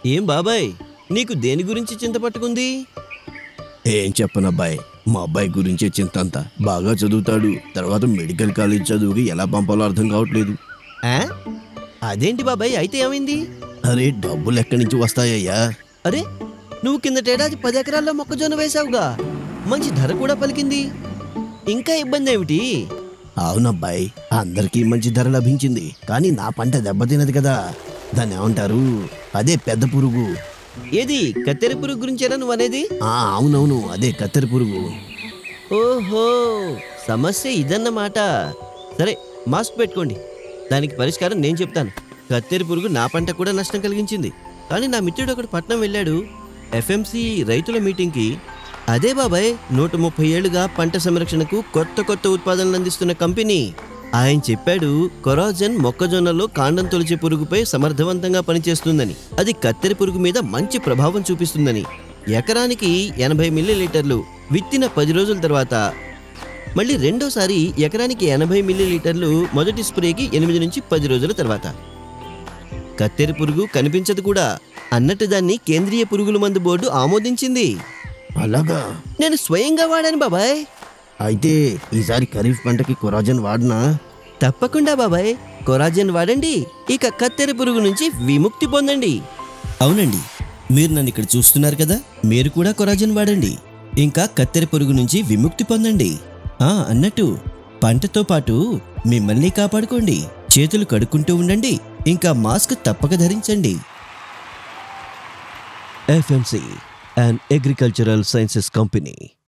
ఏం బాబాయ్ నీకు దేని గురించి చింత పట్టుకుంది ఏం చెప్పనబ్బాయి మా అబ్బాయి గురించే చింత అంతా బాగా చదువుతాడు తర్వాత మెడికల్ కాలేజ్ చదువుకి ఎలా పంపాలో అర్థం కావట్లేదు ఆ? అదేంటి బాబాయ్ అయితే ఏమైంది అరే డబ్బులు ఎక్కడి నుంచి వస్తాయ్యా అరే నువ్వు కిందటేడాది పది ఎకరాల్లో మొక్కజొన్న వేశావుగా మంచి ధర కూడా పలికింది ఇంకా ఇబ్బంది ఏమిటి అవునబ్బాయి అందరికీ మంచి ధర లభించింది కానీ నా పంట దెబ్బతినది కదా దాన్ని ఏమంటారు అదే పెద్ద పురుగు ఏది కత్తెర పురుగు గురించేనా నువ్వు అనేది ఆ అవునవును అదే కత్తెర పురుగు ఓహో సమస్య ఇదన్నమాట సరే మాస్క్ పెట్టుకోండి దానికి పరిష్కారం నేను చెప్తాను కత్తెర పురుగు నా పంట కూడా నష్టం కలిగించింది కానీ నా మిత్రుడు ఒకడు పట్నం వెళ్ళాడు ఎఫ్ఎంసి రైతుల మీటింగ్కి అదే బాబాయ్ నూట ముప్పై ఏళ్లుగా పంట సంరక్షణకు కొత్త కొత్త ఉత్పాదనలు అందిస్తున్న కంపెనీ ఆయన చెప్పాడు కొరాజన్ మొక్కజొన్నలో కాండం తొలిచే పురుగుపై సమర్థవంతంగా పనిచేస్తుందని అది కత్తెర పురుగు మీద మంచి ప్రభావం చూపిస్తుందని ఎకరానికి ఎనభై మిల్లీలీటర్లు విత్తిన పది రోజుల తర్వాత మళ్ళీ రెండోసారి ఎకరానికి ఎనభై మిల్లీలీటర్లు మొదటి స్ప్రేకి ఎనిమిది నుంచి పది రోజుల తర్వాత కత్తెర పురుగు కనిపించదు కూడా అన్నట్టు దాన్ని కేంద్రీయ పురుగుల మందు బోర్డు ఆమోదించింది అలాగా నేను స్వయంగా వాడాను బాబాయ్ అయితే ఈసారి ఖరీఫ్ పంటకి కొరాజన్ వాడినా తప్పకుండా బాబాయ్ కొరాజన్ వాడండి ఇక కత్తెర పురుగు నుంచి విముక్తి పొందండి అవునండి మీరు నన్ను ఇక్కడ చూస్తున్నారు కదా మీరు కూడా కొరాజన్ వాడండి ఇంకా కత్తెర పురుగు నుంచి విముక్తి పొందండి ఆ అన్నట్టు పంటతో పాటు మిమ్మల్ని కాపాడుకోండి చేతులు కడుక్కుంటూ ఉండండి ఇంకా మాస్క్ తప్పక ధరించండి FMC and agricultural sciences company